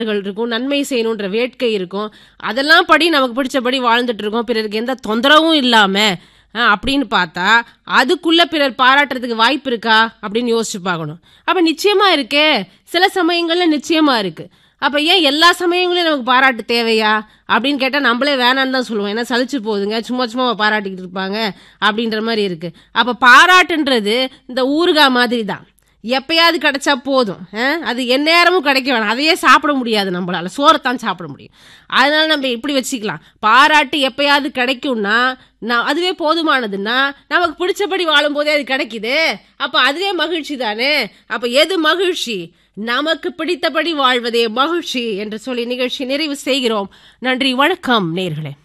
இருக்கும் நன்மை செய்யணுன்ற வேட்கை இருக்கும் அதெல்லாம் படி நமக்கு பிடிச்சபடி வாழ்ந்துட்டு இருக்கோம் பிறருக்கு எந்த தொந்தரவும் இல்லாம ஆ, அப்படின்னு பார்த்தா அதுக்குள்ள பிறர் பாராட்டுறதுக்கு வாய்ப்பு இருக்கா அப்படின்னு யோசிச்சு பார்க்கணும் அப்ப நிச்சயமா இருக்கே சில சமயங்கள்ல நிச்சயமா இருக்கு அப்ப ஏன் எல்லா சமயங்களையும் நமக்கு பாராட்டு தேவையா அப்படின்னு கேட்டா நம்மளே வேணான்னு தான் சொல்லுவோம் ஏன்னா சலிச்சு போகுதுங்க சும்மா சும்மா பாராட்டிக்கிட்டு இருப்பாங்க அப்படின்ற மாதிரி இருக்கு அப்ப பாராட்டுன்றது இந்த ஊறுகாய் மாதிரி தான் எப்பயாவது கிடைச்சா போதும் ஆ? அது எந்நேரமும் கிடைக்க வேணாம் அதையே சாப்பிட முடியாது நம்மளால சோறத்தான் சாப்பிட முடியும் அதனால நம்ம இப்படி வச்சுக்கலாம் பாராட்டு எப்பயாவது கிடைக்கும்னா நான் அதுவே போதுமானதுன்னா நமக்கு பிடிச்சபடி வாழும்போதே அது கிடைக்குது அப்ப அதுவே மகிழ்ச்சி தானே அப்ப எது மகிழ்ச்சி நமக்கு பிடித்தபடி வாழ்வதே மகிழ்ச்சி என்று சொல்லி நிகழ்ச்சி நிறைவு செய்கிறோம் நன்றி வணக்கம் நேர்களே